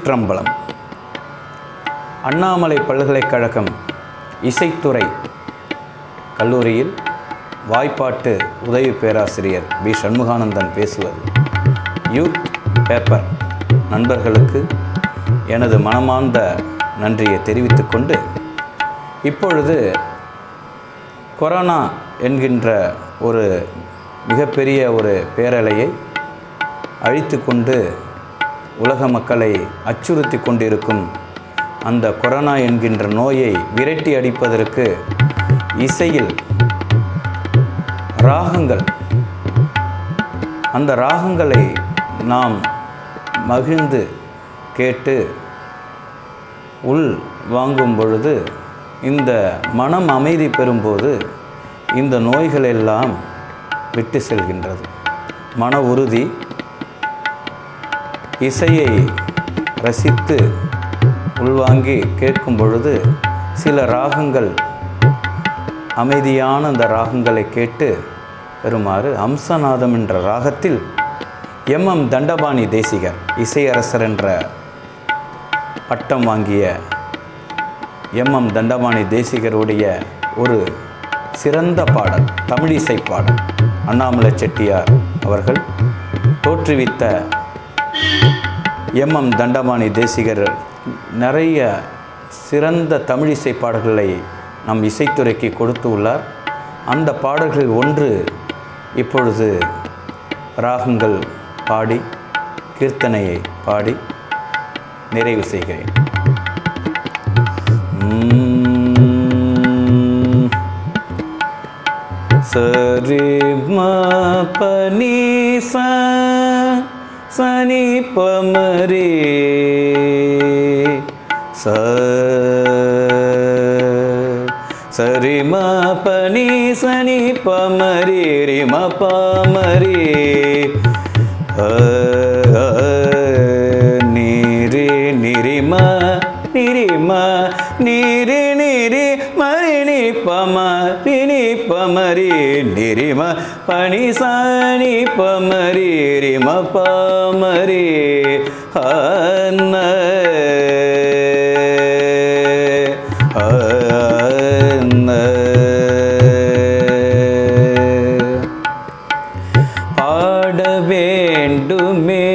திருச்சிற்றம்பலம் அண்ணாமலை பல்கலைக்கழகம் இசைத்துறை கல்லூரியில் வாய்ப்பாட்டு உதவி பேராசிரியர் பி சண்முகானந்தன் பேசுவது யூத் பேப்பர் நண்பர்களுக்கு எனது மனமார்ந்த நன்றியை தெரிவித்துக்கொண்டு இப்பொழுது கொரோனா என்கின்ற ஒரு மிகப்பெரிய ஒரு பேரலையை அழித்து கொண்டு உலக மக்களை அச்சுறுத்தி கொண்டிருக்கும் அந்த கொரோனா என்கின்ற நோயை விரட்டி அடிப்பதற்கு இசையில் ராகங்கள் அந்த ராகங்களை நாம் மகிழ்ந்து கேட்டு உள் வாங்கும் பொழுது இந்த மனம் அமைதி பெறும்போது இந்த நோய்கள் எல்லாம் விட்டு செல்கின்றது மன உறுதி இசையை ரசித்து உள்வாங்கி கேட்கும் பொழுது சில ராகங்கள் அமைதியான அந்த ராகங்களை கேட்டு பெறுமாறு அம்சநாதம் என்ற ராகத்தில் எம் எம் தண்டபாணி தேசிகர் இசையரசர் என்ற பட்டம் வாங்கிய எம் எம் தண்டபாணி தேசிகருடைய ஒரு சிறந்த பாடல் தமிழிசை பாடல் அண்ணாமலை செட்டியார் அவர்கள் தோற்றுவித்த எம் எம் தண்டபாணி தேசிகர் நிறைய சிறந்த தமிழிசை பாடல்களை நம் இசைத்துறைக்கு கொடுத்து உள்ளார் அந்த பாடல்களில் ஒன்று இப்பொழுது ராகங்கள் பாடி கீர்த்தனையை பாடி நிறைவு செய்கிறேன் உம். சரி ம பனி ச சனி பமரே ச சரி ம பனி சனி பமரே ரி ம பமரே அ, அ, நீரி நிரிம நிரிம நீரி நிரி மரிணி பம பிணி பமரி நிரிம பனி சாணி பமரி ரிம பமரி அன்ன அன்ன பாட வேண்டுமே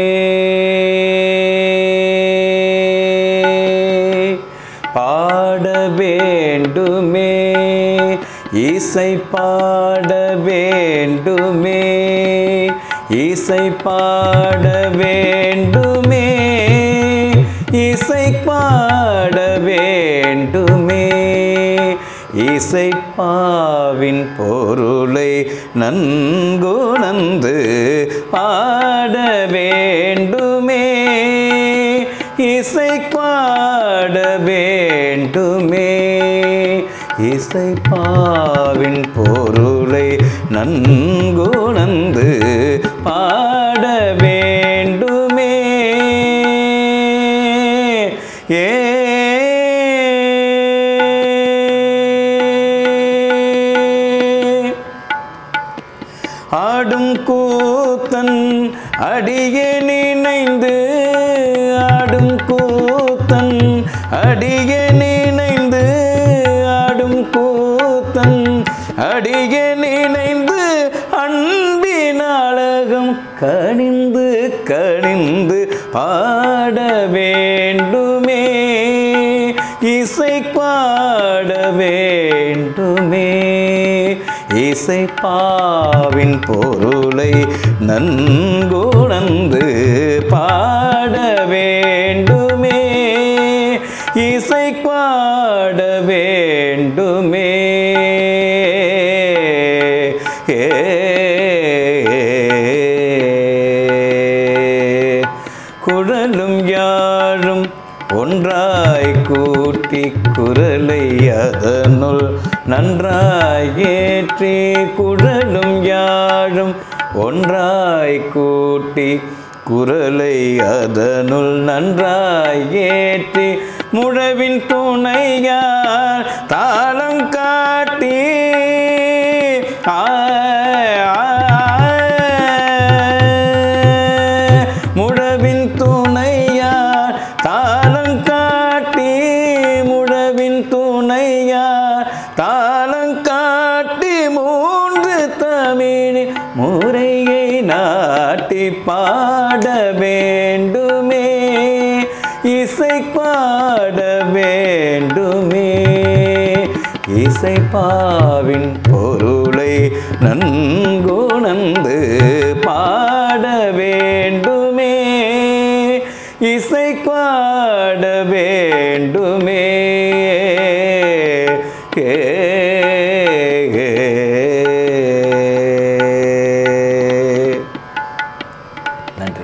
பாட வேண்டுமே இசை பாட வேண்டுமே இசை பாட வேண்டுமே இசை பாட வேண்டுமே இசைப்பாவின் பொருளை நன்குணர்ந்து பாட வேண்டுமே இசை பாட வேண்டுமே இசைப்பாவின் பொருளை நன்குணர்ந்து பாட வேண்டுமே ஏ ஆடும் கூத்தன் அடிய நினைந்து ஆடும் கூத்தன் அடிய நினைந்து ஆடும் கூத்தன் அடிய நினைந்து அன்பின் அழகம் கணிந்து கணிந்து பாட வேண்டுமே இசை பாட வேண்டுமே இசை பாவின் பொருளை நன்குணர்ந்து பாட வேண்டுமே இசை பாட வேண்டுமே ஏ குழலும் யாழும் ஒன்றாய் கூட்டி குரலை அதனுள் நன்றாய் ஏற்றி குழலும் யாழும் ஒன்றாய் கூட்டி குரலை அதனுள் நன்றாய் ஏற்றி முழவின் துணையார் தாளம் காட்டி ஆ ஆ, முழவின் துணையார் தா தமிழ் முறையை நாட்டி பாட வேண்டுமே இசை பாட வேண்டுமே இசைப்பாவின் பொருளை நன்குணர்ந்து பாட வேண்டுமே இசை பாட வேண்டுமே ஏ, ஏ, நன்றி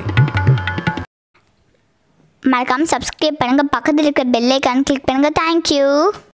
மறக்காமல் சப்ஸ்கிரைப் பண்ணுங்கள் பக்கத்தில் இருக்கிற பெல் ஐக்கான் கிளிக் பண்ணுங்கள் தேங்க்யூ